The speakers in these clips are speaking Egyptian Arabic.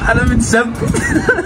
انا متثبت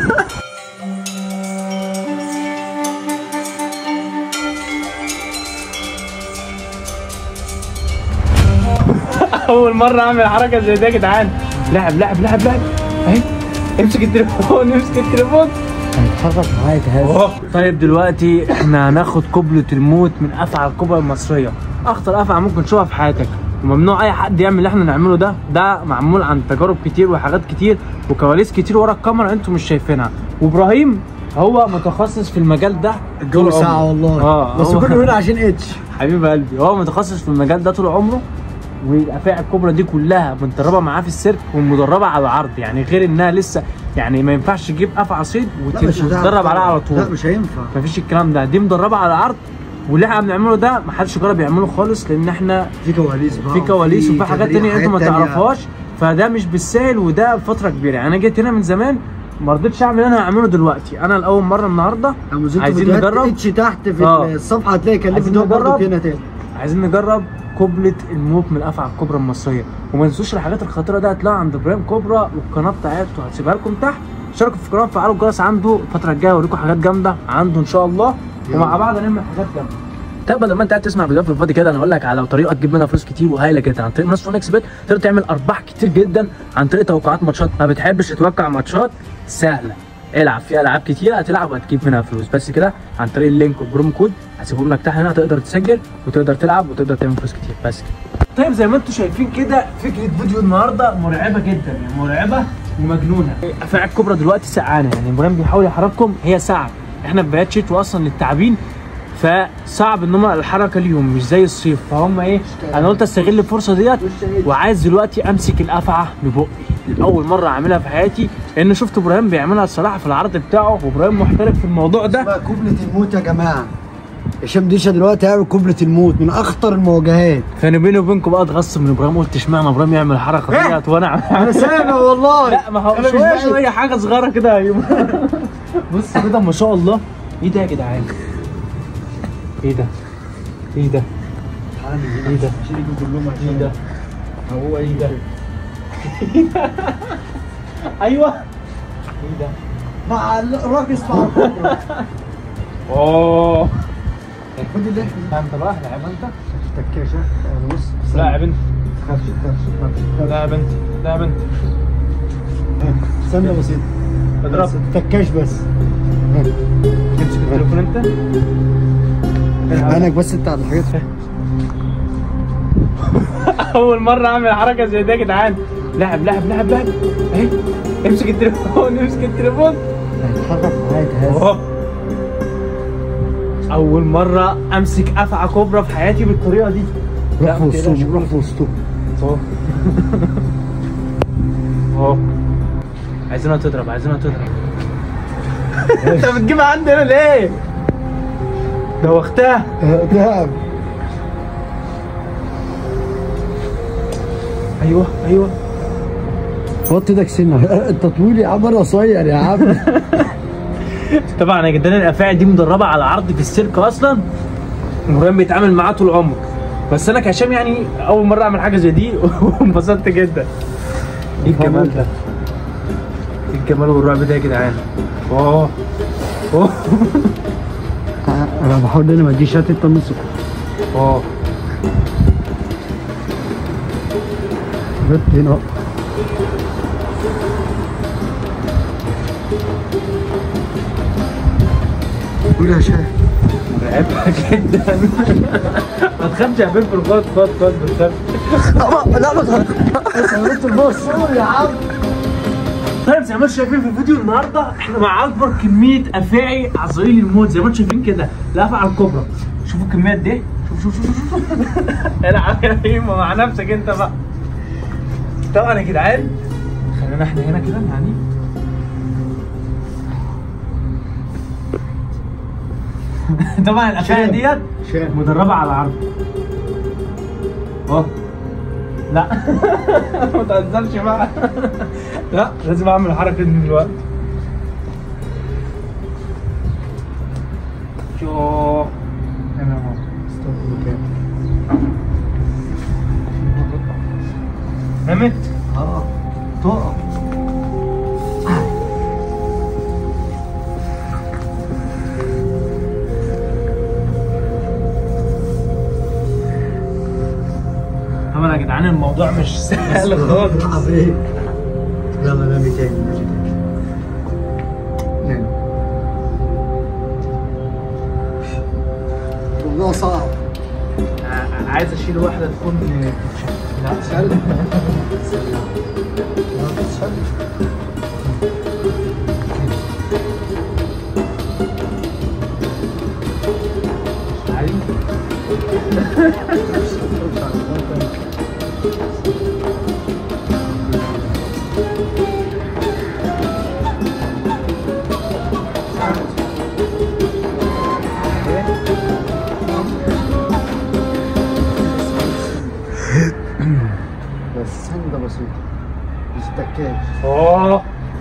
اول مره اعمل حركه زي دي يا جدعان لعب لعب لعب لعب اهي امسك التليفون امسك التليفون هنتحرك معايا جهاز طيب دلوقتي احنا هناخد قبلة الموت من افعى الكبرى المصرية اخطر افعى ممكن تشوفها في حياتك وممنوع اي حد يعمل اللي احنا نعمله ده ده معمول عن تجارب كتير وحاجات كتير وكواليس كتير ورا الكاميرا انتوا مش شايفينها وابراهيم هو متخصص في المجال ده الجو طول ساعة عمره. والله اه بس هو- كله هنا عشان اتش حبيب قلبي هو متخصص في المجال ده طول عمره والافاعي الكبرى دي كلها متدربه معاه في السيرك ومدربه على العرض يعني غير انها لسه يعني ما ينفعش تجيب افعى صيد وت- وتتدرب عليها على طول لا مش هينفع مفيش الكلام ده دي مدربه على العرض واللي احنا بنعمله ده محدش جرب يعمله خالص لان احنا في كواليس بقى في كواليس وفي حاجات تدريب، تانية انتوا ما حاجات تانية. تعرفوهاش فده مش بالسهل وده فتره كبيره يعني انا جيت هنا من زمان ما رضيتش اعمل اللي انا هعمله دلوقتي انا لاول مره النهارده لو نزلت عايزين فيديوهات نجرب اتش تحت في آه. الصفحه هتلاقي كان ليه عايزين فيديو برضه نجرب؟ هنا تاني عايزين نجرب قبلة الموت من الافعى الكبرى المصريه وما تنسوش الحاجات الخطيره دي هتلاقوها عند ابراهيم كبرى والقناه بتاعته هتسيبها لكم تحت شاركوا في القناه وفعلوا الجرس عنده الفتره الجايه اوريكم حاجات جامده عنده ان شاء الله ومع بعض هنعمل حاجات جامده طيب بدل ما انت قاعد تسمع فيديوهات في الفاضي كده انا اقول لك على طريقه تجيب منها فلوس كتير وهايله جدا عن طريق منصه فون اكس بت تقدر تعمل ارباح كتير جدا عن طريق توقعات ماتشات ما بتحبش تتوقع ماتشات سهله العب فيها العاب كتير هتلعب وهتجيب منها فلوس بس كده عن طريق اللينك والبرومو كود هسيبهم لك تحت هنا تقدر تسجل وتقدر تلعب وتقدر تعمل فلوس كتير بس كده طيب زي ما انتم شايفين كده فكره فيديو النهارده مرعبه جدا يعني مرعبه ومجنونه افاعي الكبرى دلوقتي سقعانه يعني ابراهيم بيحاول يحرككم هي ساعه احنا في بدايه شتوى اصلا للتعابين فصعب ان هم الحركه ليهم مش زي الصيف فهم ايه انا قلت استغل الفرصه ديت وعايز دلوقتي امسك الافعى ببقي لاول مره اعملها في حياتي لان شفت ابراهيم بيعملها الصراحه في العرض بتاعه وابراهيم محترف في الموضوع ده بقى كوبلة الموت يا جماعه هشام ديشا دلوقتي هيعمل كوبلة الموت من اخطر المواجهات كان بيني وبينكم بقى اتغصب من ابراهيم قلت اشمعنى ابراهيم يعمل الحركه إيه؟ ديت وانا انا سامع والله لا ما هو أنا مش شويه باين. شويه حاجه صغيره كده يا بص كده ما شاء الله ايه ده يا جدعان ايه ده ايه ده ايه ده ايه ده هو ايه ده ايوه ايه ده مع الراجل اسمه اوه خد اللي انت بقى لاعب انت تكاشه انا بص لاعب انت تخافش تخافش تخافش لاعب انت لاعب انت استنى بسيط اضرب تكاش بس تمسك التليفون انت عينك بس انت على الحاجات اول مره اعمل حركه زي دي يا جدعان لعب لعب لعب لعب اهي امسك التليفون امسك التليفون هيتحرك معايا جهاز أوه. اول مره امسك افعى كبرى في حياتي بالطريقه دي روح لا، في ما تقلقش. وسطهم روح في وسطهم اهو اهو عايزينها تضرب عايزينها تضرب انت بتجيبها عندنا ليه؟ دوختها دهب ايوه ايوه حط ايدك سنه انت طويل يا عم انا قصير يا عم طبعا يا جدعان الافاعي دي مدربه على عرض في السيرك اصلا ابراهيم بيتعامل معاه طول عمره بس انا كهشام يعني اول مره اعمل حاجه زي دي وانبسطت جدا ايه الجمال ده ايه الجمال والرعب ده يا جدعان اوه اوه انا بحاول ان انا ما اديش هات انت النص اوه جبت هنا قول يا شيخ مرعبه جدا ما تخافش يا بنت خد خد خد ما تخافش لا ما تخافش انت البص قول يا عم طيب زي ما انتم شايفين في الفيديو النهارده احنا مع اكبر كميه افاعي عزرائيل الموت زي ما انتم شايفين كده الافعى الكبرى شوفوا الكميات دي شوف شوف شوف شوف العب يا هيما مع نفسك انت بقى طبعا يا جدعان خلينا احنا هنا كده يعني طبعا الافاعي شام. ديت شام. مدربه على العرض اه لا ما تهزرش بقى لا لازم اعمل الحركه دي دلوقتي شو هنا اهو نمت اه تقع جدعان الموضوع مش سهل خالص عظيم يلا نامي تاني نامي تاني نام الموضوع صعب ع- عايز اشيل واحده تكون لا سهل سهل عادي بس سندة بسيطة مش تكاش اوه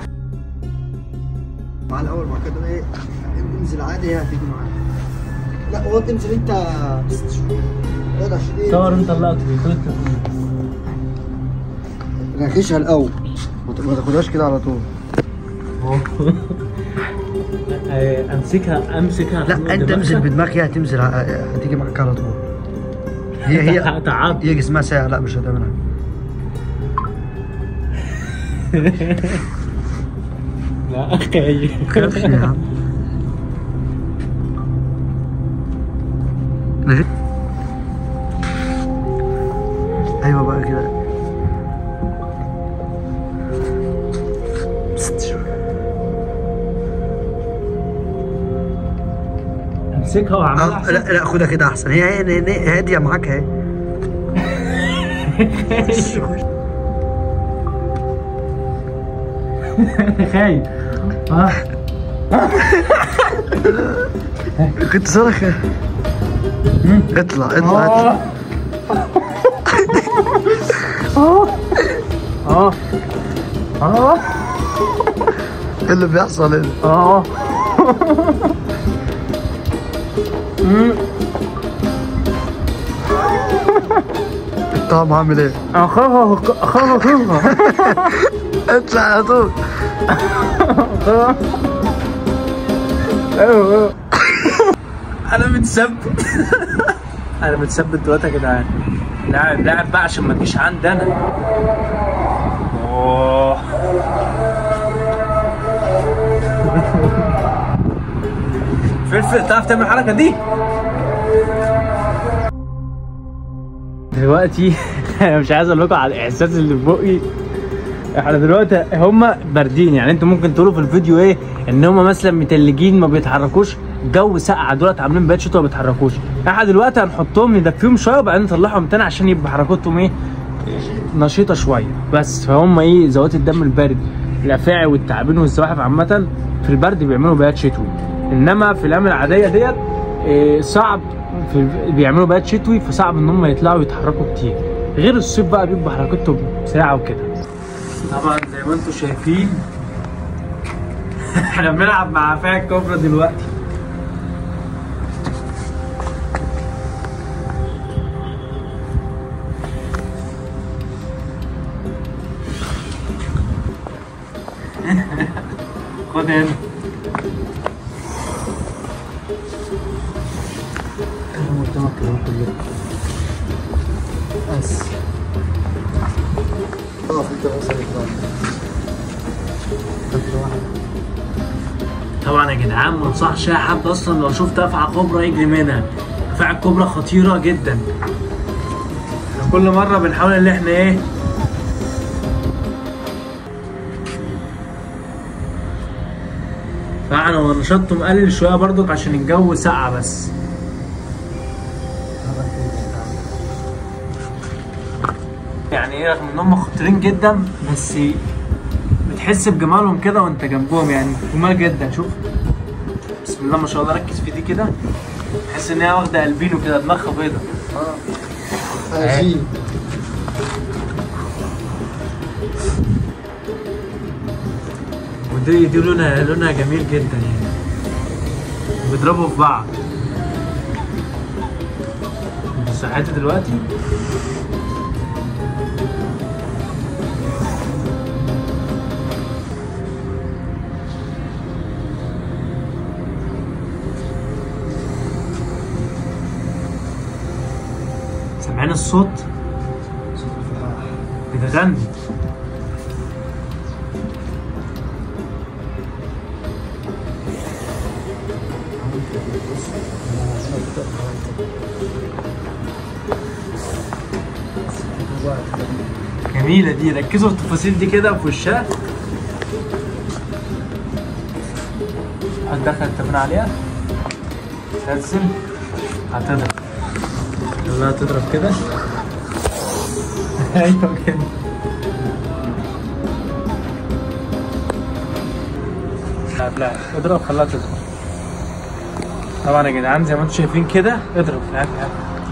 مع الأول بعد كده إيه انزل عادي هي هتيجي معاك لا هو تنزل أنت اقعد عشان إيه صور انت اللقطه دي خد التليفون. ناقشها الأول ما ت- ما تاخدهاش كده على طول آه، امسكها امسكها لا انت انزل بدماغك هي هتنزل ه- هتيجي معاك على طول هي هي تعب هي جسمها ساعة لا مش هتعمل حاجة لا اخي خافش يا عم ماشي ايوه بقى كده امسكها واعملها آه، احسن لا لا خدها كده احسن هي هي هي- هاديه معاك اهي خايف اه كنت صرخ اطلع اطلع اطلع اه اه اه ايه اللي بيحصل هنا اه أمم، الطعم عامل ايه اخاها اخاها اخاها اطلع على طول ايوه انا متثبت انا متثبت دلوقتي يا جدعان لاعب لاعب بقى عشان ما تجيش عندي انا أوه. فلفل تعرف تعمل الحركه دي دلوقتي انا مش عايز اقول لكم على الاحساس اللي في بقي احنا دلوقتي هم باردين يعني انتوا ممكن تقولوا في الفيديو ايه ان هم مثلا متلجين ما بيتحركوش جو ساقع دولت عاملين بيت شتوى ما بيتحركوش احنا دلوقتي هنحطهم ندفيهم شويه وبعدين نطلعهم تاني عشان يبقى حركتهم ايه نشيطه شويه بس فهم ايه ذوات الدم البارد الافاعي والتعابين والزواحف عامه في البرد بيعملوا بيات شتوي انما في الايام العاديه ديت إيه صعب في بيعملوا بيات شتوي فصعب ان هم يطلعوا يتحركوا كتير غير الصيف بقى بيبقى حركتهم سريعه وكده طبعا زي ما انتم شايفين احنا بنلعب مع افاعي الكوبرا دلوقتي خد هنا قدامك كده كله بس اقف انت بس طبعا يا جدعان ما انصحش اي حد اصلا لو شفت افعى كوبرا يجري منها افعى الكوبرا خطيره جدا احنا كل مره بنحاول ان احنا ايه فعلا نشاطه مقلل شويه برضك عشان الجو ساقع بس يعني ايه رغم ان هم خطيرين جدا بس بتحس بجمالهم كده وانت جنبهم يعني جمال جدا شوف بسم الله ما شاء الله ركز في دي كده تحس ان هي واخده البينو كده دماغها بيضه عجيب ودي دي لونها لونها جميل جدا يعني بيضربوا في بعض بس حياتي دلوقتي سامعين الصوت؟ غني جميلة دي ركزوا في التفاصيل دي كده في وشها هتدخل التمرين عليها تنزل هتضرب يلا تضرب كده ايوه كده لا لا اضرب خلاها تضرب طبعا يا جدعان زي ما انتم شايفين كده اضرب هات هات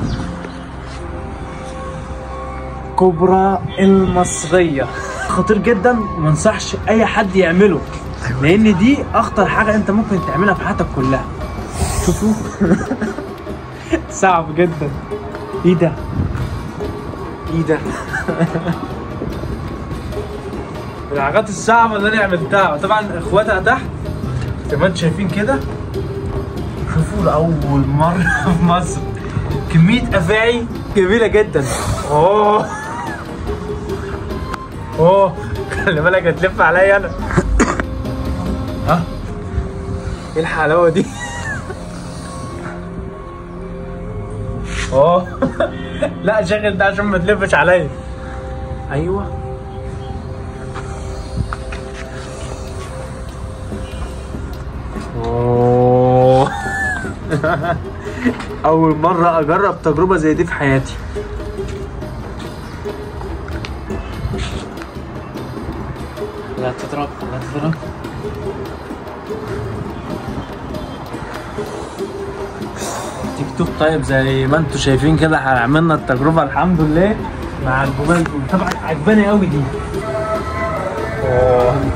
كبرى المصرية خطير جدا وما انصحش اي حد يعمله لان دي اخطر حاجة انت ممكن تعملها في حياتك كلها شوفوا صعب جدا ايه ده ايه ده من الحاجات الصعبة اللي انا عملتها طبعا اخواتها تحت زي ما انتم شايفين كده شوفوا لأول مرة في مصر كمية أفاعي جميلة جدا اوه اوه خلي بالك هتلف عليا انا ها ايه الحلاوة دي اوه لا شغل ده عشان ما تلفش عليا ايوه اوه اول مره اجرب تجربه زي دي في حياتي لا تضرب لا تضرب تيك توك طيب زي ما انتم شايفين كده عملنا التجربه الحمد لله مع الجمال دول طبعا عجباني قوي دي اوه